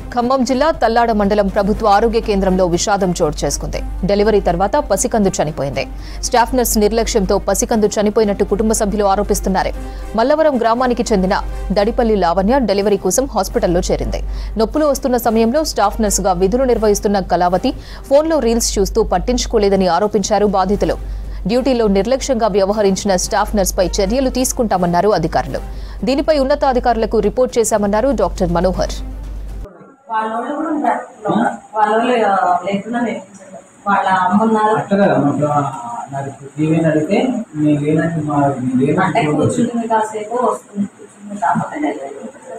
ఖమ్మం జిల్లా తల్లాడ మండలం ప్రభుత్వ ఆరోగ్య కేంద్రంలో విషాదం చోటు చేసుకుంది డెలివరీ తర్వాత పసికందు చనిపోయింది స్టాఫ్ నర్స్ నిర్లక్ష్యంతో పసికందు చనిపోయినట్టు కుటుంబ సభ్యులు ఆరోపిస్తున్నారు మల్లవరం గ్రామానికి చెందిన దడిపల్లి లావణ్య డెలివరీ కోసం హాస్పిటల్లో చేరింది నొప్పులు వస్తున్న సమయంలో స్టాఫ్ నర్సుగా విధులు నిర్వహిస్తున్న కళావతి ఫోన్లో రీల్స్ చూస్తూ పట్టించుకోలేదని ఆరోపించారు బాధితులు డ్యూటీలో నిర్లక్ష్యంగా వ్యవహరించిన స్టాఫ్ నర్స్పై చర్యలు తీసుకుంటామన్నారు అధికారులు దీనిపై ఉన్నతాధికారులకు రిపోర్ట్ చేశామన్నారు డాక్టర్ మనోహర్ వాళ్ళోళ్ళు కూడా ఉంటారు వాళ్ళోళ్ళు లేకుండా నేర్పించారు వాళ్ళ అమ్మ ఉన్నారు అట్లా కదా మాకు నాకు ఇప్పుడు టీవీని అడిగితే నేను లేనట్టు మా నేను అంటే లేనట్టు కూర్చుంటుంది కాసేపు వస్తుంది కూర్చుంటుంది కాకపోతే డెలివరీ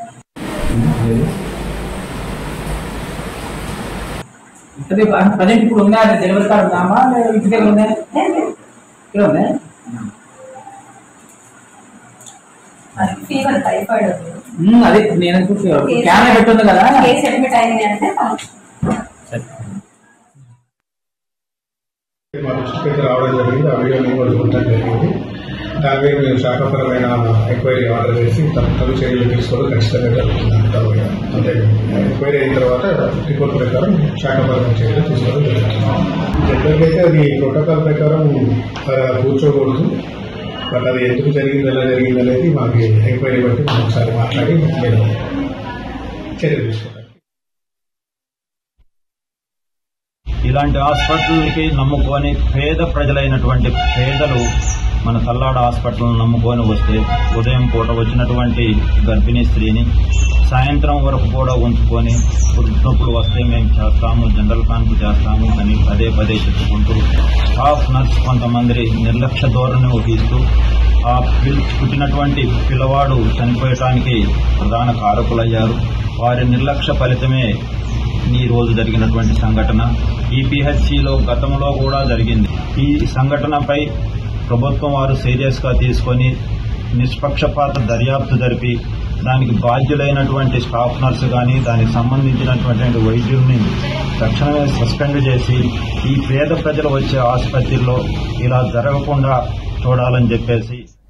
అంటే ప్రజెంట్ ఇప్పుడు ఉందా అది డెలివరీ కార్డు ఉందామా లేదా ఇంటి దగ్గర ఉందా ఇక్కడ ఉందా అది ఫీవర్ టైఫాయిడ్ ఉంది ఉమ్, అదే ఇప్పుడు నేను క్యామెరా పెట్టుంది కదా కేసు అడ్మిట్ అయింది అంటే సరే. మా దృష్టికి రావడం జరిగింది ఆ వీడియో మేము కూడా చూడటం జరిగింది దాని మీద మేము శాఖపరమైన ఎంక్వైరీ ఆర్డర్ చేసి తమ తగు చర్యలు తీసుకోవడం ఖచ్చితంగా జరుగుతుంది అంటారు ఇక. అంటే ఎంక్వైరీ అయిన తర్వాత రిపోర్ట్ ప్రకారం శాఖపరమైన చర్యలు తీసుకోవడం జరుగుతుంది జనరల్గా అయితే అది ప్రోటోకాల్ ప్రకారం ఆ, కూర్చోకూడదు బట్ అది ఎందుకు జరిగింది ఎలా జరిగింది అనేది మాకు ఎంక్వైరీ బట్టి మనం ఒకసారి మాట్లాడి నేను చర్యలు తీసుకుంటాం ఇలాంటి హాస్పిటల్కి నమ్ముకొని పేద ప్రజలైనటువంటి పేదలు మన తల్లాడ హాస్పిటల్ నమ్ముకొని వస్తే ఉదయం పూట వచ్చినటువంటి గర్భిణీ స్త్రీని సాయంత్రం వరకు కూడా ఉంచుకొని నొప్పులు వస్తే మేము చేస్తాము జనరల్ కాన్పు చేస్తాము అని పదే పదే చెప్పుకుంటూ స్టాఫ్ నర్స్ కొంతమంది నిర్లక్ష్య ధోరణి వహిస్తూ ఆ పిల్ పుట్టినటువంటి పిల్లవాడు చనిపోయటానికి ప్రధాన కారకులయ్యారు వారి నిర్లక్ష్య ఫలితమే ఈ రోజు జరిగినటువంటి సంఘటన ఈ పిహెచ్సిలో గతంలో కూడా జరిగింది ఈ సంఘటనపై ప్రభుత్వం వారు సీరియస్ గా తీసుకొని నిష్పక్షపాత దర్యాప్తు జరిపి దానికి బాధ్యులైనటువంటి స్టాఫ్ నర్సు కానీ దానికి సంబంధించినటువంటి వైద్యుల్ని తక్షణమే సస్పెండ్ చేసి ఈ పేద ప్రజలు వచ్చే ఆసుపత్రిలో ఇలా జరగకుండా చూడాలని చెప్పేసి